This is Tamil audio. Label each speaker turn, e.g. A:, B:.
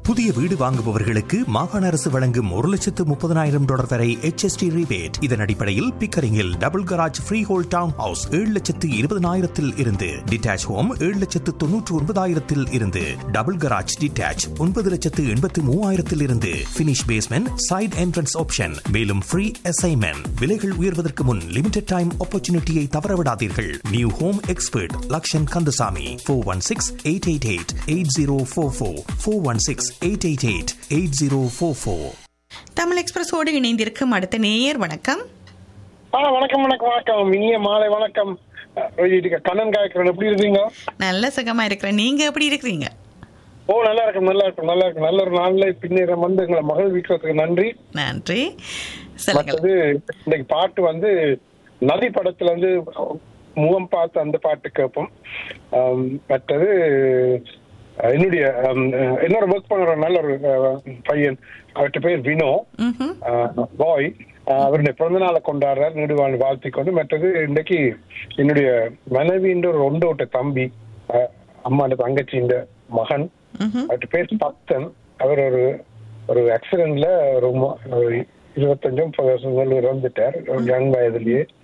A: புதிய வீடு வாங்குபவர்களுக்கு மாகாண அரசு வழங்கும் ஒரு லட்சத்து முப்பதனாயிரம் டாலர் வரை HST rebate இதன் அடிப்படையில் பிக்கரிங்கில் double garage freehold town house ஏழு லட்சத்து இருபதனாயிரத்தில் இருந்து டிட்டாச் ஹோம் ஏழு லட்சத்து தொன்னூற்று ஒன்பதாயிரத்தில் இருந்து டபுள் கராஜ் டிட்டாச் ஒன்பது லட்சத்து எண்பத்து மூவாயிரத்தில் இருந்து finish basement side entrance option மேலும் ஃப்ரீ அசைன்மெண்ட் விலைகள் உயர்வதற்கு முன் லிமிடெட் டைம் ஆப்பர்ச்சுனிட்டியை தவறவிடாதீர்கள் new home expert Lakshan Kandasamy four one six eight eight eight eight zero four four four one six eight eight eight eight zero four four
B: Tamil எக்ஸ்பிரஸோடு இணைந்திருக்கும் அடுத்த நேயர் வணக்கம்
C: ஆ வணக்கம் வணக்கம் வணக்கம் இனிய மாலை வணக்கம் அஹ், இது கண்ணன் காயக்கிறேன் எப்படி இருக்கீங்க
B: நல்ல சுகமா இருக்கிறேன் நீங்க எப்படி இருக்கிறீங்க
C: ஓ நல்லா இருக்கும் நல்லா இருக்கும் நல்லா இருக்கும் நல்ல ஒரு நாள்ல பின்னேறம் வந்து எங்களை மகள் வீக்கிறதுக்கு நன்றி
B: நன்றி சொல்லுங்கள்
C: மற்றது இன்னைக்கு பாட்டு வந்து நதி படத்துல வந்து முகம் பார்த்து அந்த பாட்டு கேட்போம் ஆம், மற்றது அஹ், என்னுடைய ஆம், அஹ், இன்னொரு ஒர்க் பண்ற நல்ல ஒரு அஹ், பையன் அவர்கிட்ட பேர் வினோ
B: ம்ஹும்.
C: பாய் அவருடைய பிறந்த நாளை கொண்டாடுறார் நெடுவாள் வாழ்த்தி கொண்டு மற்றது இன்னைக்கு என்னுடைய மனைவின்ற ஒரு ஒன்று விட்ட தம்பி அஹ், அம்மாண்ட தங்கச்சின்ற மகன்
B: ம்ஹும்.
C: அவர்கிட்ட பேர் பக்தன் அவர் ஒரு ஒரு ஆக்சிடென்ட்ல ஒரு மு- ஒரு இருபத்தஞ்சு முப்பது வருஷங்கள் இறந்துட்டார் ஒரு யங் வயதுலயே